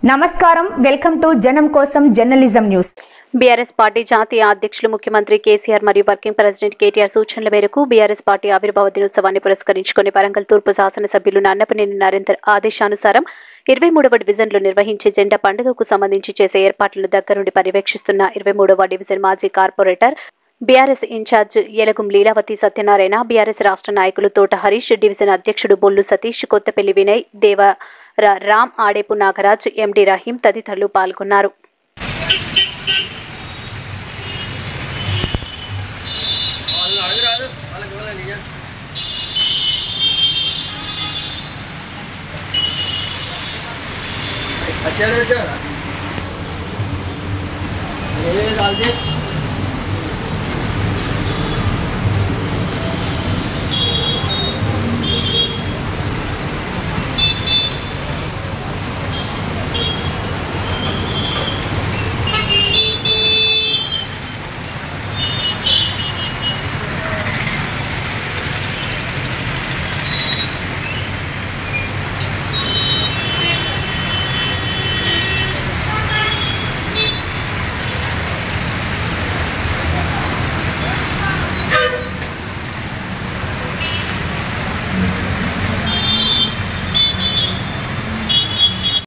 నమస్కారం welcome to జనం కోసం జర్నలిజం న్యూస్ బీఆర్ఎస్ పార్టీ జాతీయ అధ్యక్షులు ముఖ్యమంత్రి కేసీఆర్ మరియు వర్కింగ్ ప్రెసిడెంట్ కేటీఆర్ సూచనల మేరకు బీఆర్ఎస్ పార్టీ ఆవిర్భావ దినోత్సవాన్ని పురస్కరించుకుని వరంగల్ తూర్పు శాసనసభ్యులు నన్నపనేని నరేందర్ ఆదేశానుసారం ఇరవై మూడవ డివిజన్లో నిర్వహించే జెండా పండుగకు సంబంధించి చేసే ఏర్పాట్లను దగ్గరుండి పర్యవేక్షిస్తున్న ఇరవై మూడవ డివిజన్ మాజీ corporator BRS incharge Yalagum Leelavathi Satyanarayana BRS రాష్ట్ర నాయకులు తోట హరీష్ డివిజన్ అధ్యక్షుడు బొల్లు సతీష్ కొత్తపల్లి వినయ్ దేవ ర- రామ్ ఆడేపు నాగరాజ్ ఎండి రహీం తదితరులు పాల్గొన్నారు अच्छा रहता है ये डाल दे